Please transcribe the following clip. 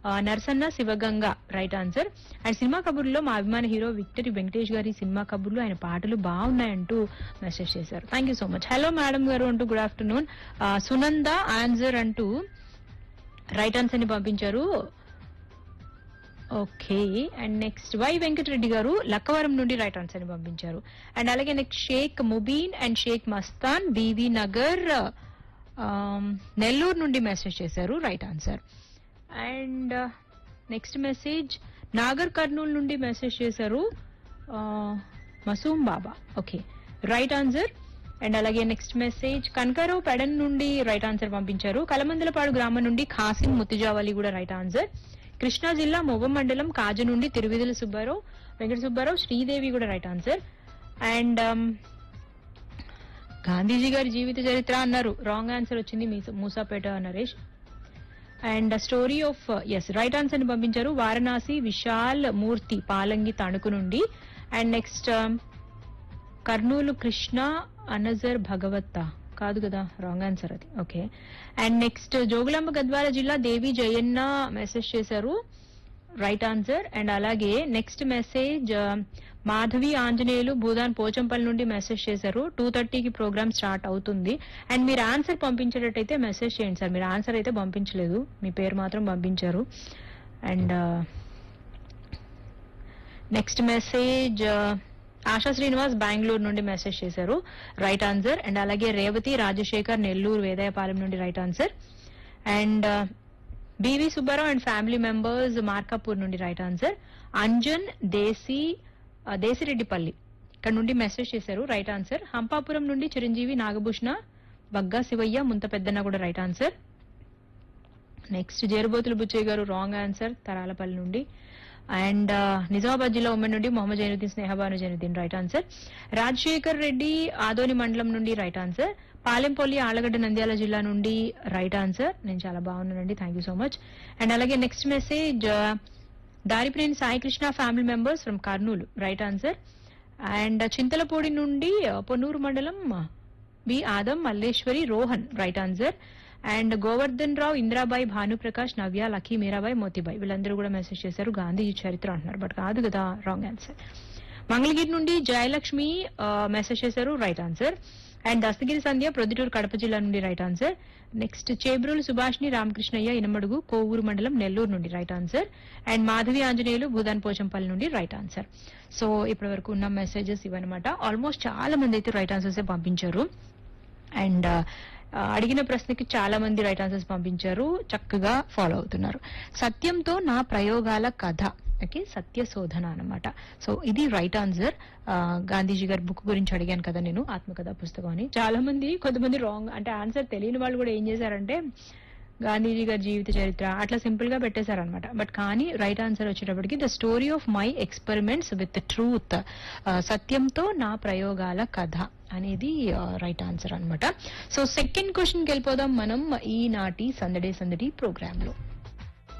ఆ, Narasanna Sivaganga right answer and cinema కబుర్లో మా అభిమాన హీరో విక్టరీ వెంకటేష్ గారి సినిమా కబుర్లు ఆయన పాటలు బాగున్నాయంటూ మెసేజ్ చేశారు thank you so much hello madam గారు అంటూ గుడ్ ఆఫ్టర్నూన్ సునంద ఆన్సర్ అంటూ రైట్ ఆన్సర్ ని పంపించారు okay and next Y Venkatareddy గారు లక్కవరం నుండి రైట్ ఆన్సర్ ని పంపించారు అండ్ అలాగే next Shaik Mubeen and Shaik Mastan B V Nagar um, Nellore నుండి మెసేజ్ చేశారు right answer and next message Nagar Kurnool నుండి మెసేజ్ చేశారు ఆ, Masoom Baba okay right answer and అలాగే నెక్స్ట్ మెసేజ్ కనకారావు పెడన్ నుండి రైట్ ఆన్సర్ పంపించారు కలమందలపాడు గ్రామం నుండి ఖాసిం ముత్తిజావలి కూడా రైట్ ఆన్సర్ కృష్ణా జిల్లా మొవ్వ మండలం కాజు నుండి తిరువిధుల సుబ్బారావు వెంకట సుబ్బారావు శ్రీదేవి కూడా రైట్ ఆన్సర్ అండ్ గాంధీజీ గారి జీవిత చరిత్ర అన్నారు రాంగ్ ఆన్సర్ వచ్చింది మీ Moosapet Naresh and story of ఎస్ రైట్ ఆన్సర్ ని పంపించారు వారణాసి విశాల్ మూర్తి పాలంగి తణుకు నుండి and next Kurnool Krishna another భగవత్త కాదు కదా రాంగ్ ఆన్సర్ అది okay and next Jogulamba Gadwal జిల్లా దేవి జయన్న మెసేజ్ చేశారు రైట్ ఆన్సర్ అండ్ అలాగే నెక్స్ట్ మెసేజ్ మాధవి ఆంజనేయులు భూదాన్ పోచంపల్లి నుండి మెసేజ్ చేశారు టూ థర్టీకి ప్రోగ్రామ్ స్టార్ట్ అవుతుంది అండ్ మీరు ఆన్సర్ పంపించేటట్టయితే మెసేజ్ చేయండి సార్ మీరు ఆన్సర్ అయితే పంపించలేదు మీ పేరు మాత్రం పంపించారు and next message Asha Srinivas Bengaluru నుండి మెసేజ్ చేశారు రైట్ ఆన్సర్ అండ్ అలాగే రేవతి రాజశేఖర్ నెల్లూరు వేదాయపాలెం నుండి right answer and B V Subbarao and family members Markapur నుండి రైట్ ఆన్సర్ అంజన్ దేశీ ఆ, దేశిరెడ్డిపల్లి ఇక్కడ నుండి మెసేజ్ చేశారు రైట్ ఆన్సర్ హంపాపురం నుండి చిరంజీవి నాగభూషణ బగ్గా శివయ్య ముంత పెద్దన్న కూడా right answer next Jerubothula Buchayya గారు రాంగ్ ఆన్సర్ తరాలపల్లి నుండి అండ్ నిజామాబాద్ జిల్లా ఉమ్మడి నుండి మొహమ్మద్ జైనుద్దీన్ స్నేహబాను జైనుద్దీన్ రైట్ ఆన్సర్ రాజశేఖర్ రెడ్డి ఆదోని మండలం నుండి రైట్ ఆన్సర్ పాలెంపల్లి ఆళ్లగడ్డ నంద్యాల జిల్లా నుండి రైట్ ఆన్సర్ నేను చాలా బాగున్నానండి thank you so much and అలాగే నెక్స్ట్ మెసేజ్ దారిప్రేని Sai Krishna family members from Kurnool right answer and Chintalapudi నుండి uh, పొన్నూరు మండలం uh, B Adam Malleswari Rohan right answer and Govardhan Rao Indrabai Bhanuprakash Navya Lucky Meerabai Motibai వీళ్ళందరూ కూడా మెసేజ్ చేశారు గాంధీజీ చరిత్ర అంటున్నారు బట్ కాదు కదా రాంగ్ ఆన్సర్ మంగళగిరి నుండి జయలక్ష్మి మెసేజ్ చేశారు right answer and Dastagiri Sandhya Proddatur Kadapa జిల్లా నుండి రైట్ ఆన్సర్ నెక్స్ట్ చేబ్రోలు సుభాష్ని రామకృష్ణయ్య ఇనమడుగు కోవూరు మండలం నెల్లూరు నుండి right answer and Madhavi Anjaneyulu Bhoodan Pochampally నుండి రైట్ ఆన్సర్ సో ఇప్పటి వరకు ఉన్న మెసేజెస్ ఇవన్నమాట ఆల్మోస్ట్ చాలా మంది అయితే రైట్ ఆన్సర్స్ పంపించారు అండ్ అడిగిన ప్రశ్నకి చాలా మంది రైట్ ఆన్సర్స్ పంపించారు చక్కగా ఫాలో అవుతున్నారు సత్యంతో నా ప్రయోగాల కథ ఓకే సత్య శోధన అనమాట సో ఇది రైట్ ఆన్సర్ గాంధీజీ గారి బుక్ గురించి అడిగాను కదా నేను ఆత్మకథ పుస్తకం అని చాలా మంది కొంతమంది రాంగ్ అంటే ఆన్సర్ తెలియని వాళ్ళు కూడా ఏం చేశారంటే గాంధీజీ గారి జీవిత చరిత్ర అట్లా సింపుల్ గా పెట్టేశారనమాట బట్ కానీ రైట్ ఆన్సర్ వచ్చేటప్పటికి the story of my experiments with truth సత్యంతో నా ప్రయోగాల కథ అనేది రైట్ ఆన్సర్ అన్నమాట సో సెకండ్ క్వశ్చన్కి వెళ్ళిపోదాం మనం ఈనాటి సందడే సందడి ప్రోగ్రామ్ లో